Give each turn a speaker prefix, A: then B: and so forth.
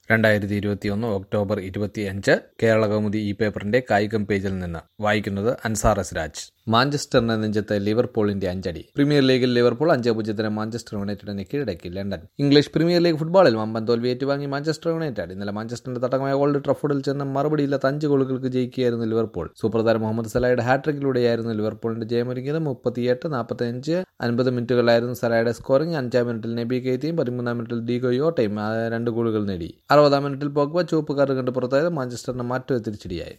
A: രണ്ടായിരത്തി ഇരുപത്തിയൊന്ന് ഒക്ടോബർ ഇരുപത്തിയഞ്ച് കേരള കൗമുദി ഈ പേപ്പറിന്റെ കായികം പേജിൽ നിന്ന് വായിക്കുന്നത് അൻസാർ എസ് രാജ് മാഞ്ചസ്റ്ററിന് നെഞ്ചത്ത് ലിവർപൂളിന്റെ അഞ്ചടി പ്രീമിയർ ലീഗിൽ ലിവർപൂൾ അഞ്ച് പൂജ്യത്തിന് മാഞ്ചസ്റ്റർ യുണൈറ്റഡിനെ കീഴടക്കി ലണ്ടൻ ഇംഗ്ലീഷ് പ്രീമിയർ ലീഗ് ഫുട്ബോളിൽ വമ്പൻ തോൽവി ഏറ്റുവാങ്ങി മാഞ്ചസ്റ്റർ യുണൈറ്റഡ് ഇന്നലെ മാഞ്ചസ്റ്ററിന്റെ തട്ടകമായ ഓൾഡ് ട്രഫോർഡിൽ ചെന്ന് മറുപടിയില്ലാത്ത അഞ്ച് ഗോളുകൾക്ക് ജയിക്കുകയായിരുന്നു ലിവർപൂൾ സൂപ്പർ താരം മുഹമ്മദ് സലായുടെ ഹാട്രിക്കിലൂടെയായിരുന്നു ലിവർപൂളിന്റെ ജയമൊരുങ്ങിയത് മുപ്പത്തിയെട്ട് നാൽപ്പത്തിയഞ്ച് അൻപത് മിനിറ്റുകളായിരുന്നു സലായുടെ സ്കോറിംഗ് അഞ്ചാം മിനിറ്റിൽ നബി കെയ്ത്തിയും പതിമൂന്നാം മിനിറ്റിൽ ഡീഗോ യോട്ടയും ആ രണ്ട് ഗോളുകൾ നേടി അറുപതാം മിനിറ്റിൽ പോഗ്ബ ചുവപ്പ് കാർഡ് കണ്ട് പുറത്തായത് മാഞ്ചസ്റ്ററിന് മറ്റൊരു തിരിച്ചടിയായി